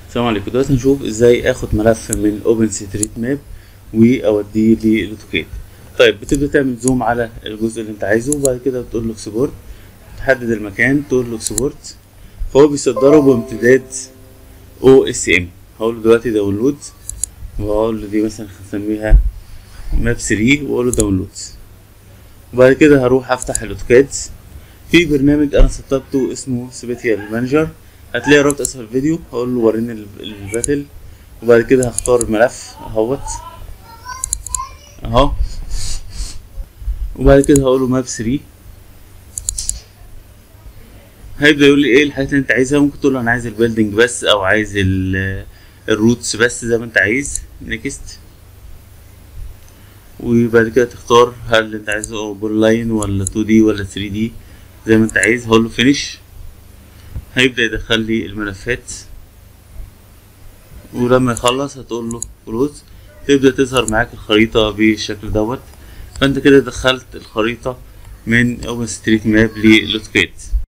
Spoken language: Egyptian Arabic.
السلام عليكم دلوقتي هنشوف ازاي اخد ملف من اوبن ستريت ماب واوديه للاوتوكاد طيب بتبدا تعمل زوم على الجزء اللي انت عايزه وبعد كده بتقول له اكسبورت تحدد المكان تقول له اكسبورت فهو بيصدره بامتداد او اس ام هقول له دلوقتي داونلود واقول له دي مثلا هنسميها ماب 3 واقول له داونلود وبعد كده هروح افتح الاوتوكاد في برنامج انا سطبته اسمه سبيتيال مانجر هتلاقي رابط اسفل الفيديو هقول له وريني ال- الباتل وبعد كده هختار الملف اهوت اهو وبعد كده هقول له ماب 3 هيبدا يقول لي ايه الحاجات اللي انت عايزها ممكن تقول له انا عايز البيلدينج بس او عايز ال- الروتس بس زي ما انت عايز نيكست وبعد كده تختار هل انت عايزه بول لاين ولا 2 دي ولا 3 دي زي ما انت عايز هقول له فينيش هيبدأ يدخل لي الملفات ولما يخلص هتقول له كلوز تبدأ تظهر معاك الخريطة بالشكل دوت فانت كده دخلت الخريطة من اوبن ستريت ماب للوتوكاد